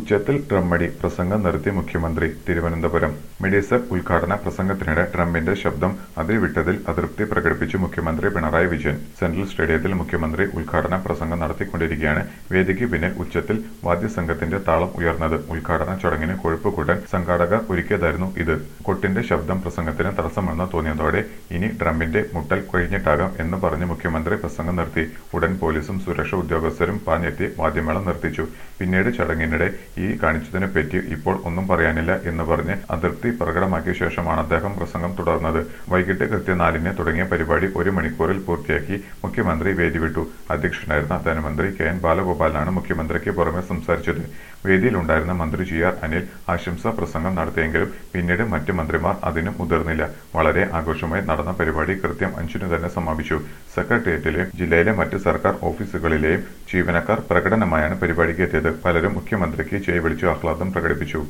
ഉച്ചത്തിൽ ഡ്രമ്മടി പ്രസംഗം നിർത്തി മുഖ്യമന്ത്രി തിരുവനന്തപുരം മെഡിസെപ് ഉദ്ഘാടന പ്രസംഗത്തിനിടെ ട്രംപിന്റെ ശബ്ദം അതിർവിട്ടതിൽ അതൃപ്തി പ്രകടിപ്പിച്ചു മുഖ്യമന്ത്രി പിണറായി വിജയൻ സെൻട്രൽ സ്റ്റേഡിയത്തിൽ മുഖ്യമന്ത്രി ഉദ്ഘാടന പ്രസംഗം നടത്തിക്കൊണ്ടിരിക്കെയാണ് വേദിക്ക് പിന്നിൽ ഉച്ചത്തിൽ വാദ്യസംഘത്തിന്റെ താളം ഉയർന്നത് ഉദ്ഘാടന ചടങ്ങിന് കൊഴുപ്പ് കൂട്ടാൻ സംഘാടകർ ഒരുക്കിയതായിരുന്നു ഇത് കൊട്ടിന്റെ ശബ്ദം പ്രസംഗത്തിന് തടസ്സമെന്ന് തോന്നിയതോടെ ഇനി ഡ്രമ്മിന്റെ മുട്ടൽ കഴിഞ്ഞിട്ടാകാം എന്ന് പറഞ്ഞ് മുഖ്യമന്ത്രി പ്രസംഗം നിർത്തി ഉടൻ പോലീസും സുരക്ഷാ ഉദ്യോഗസ്ഥരും പാഞ്ഞെത്തി വാദ്യമേളം നിർത്തിച്ചു പിന്നീട് ചടങ്ങിനിടെ ഈ കാണിച്ചതിനെ പറ്റി ഇപ്പോൾ ഒന്നും പറയാനില്ല എന്ന് പറഞ്ഞ് അതൃപ്തി പ്രകടമാക്കിയ ശേഷമാണ് അദ്ദേഹം പ്രസംഗം തുടർന്നത് വൈകിട്ട് കൃത്യനാലിന് തുടങ്ങിയ പരിപാടി ഒരു മണിക്കൂറിൽ പൂർത്തിയാക്കി മുഖ്യമന്ത്രി വേദി വിട്ടു അധ്യക്ഷനായിരുന്ന ധനമന്ത്രി കെ എൻ ബാലഗോപാലാണ് മുഖ്യമന്ത്രിക്ക് പുറമെ സംസാരിച്ചത് വേദിയിലുണ്ടായിരുന്ന മന്ത്രി ജി ആർ അനിൽ ആശംസാ പ്രസംഗം നടത്തിയെങ്കിലും പിന്നീട് മറ്റ് മന്ത്രിമാർ അതിനും മുതിർന്നില്ല വളരെ ആഘോഷമായി നടന്ന പരിപാടി കൃത്യം അഞ്ചിനു തന്നെ സമാപിച്ചു സെക്രട്ടേറിയറ്റിലെയും ജില്ലയിലെ മറ്റ് സർക്കാർ ഓഫീസുകളിലെയും ജീവനക്കാർ പ്രകടനമായാണ് പരിപാടിക്ക് എത്തിയത് പലരും മുഖ്യമന്ത്രിക്ക് ജയ് വിളിച്ചു ആഹ്ലാദം പ്രകടിപ്പിച്ചു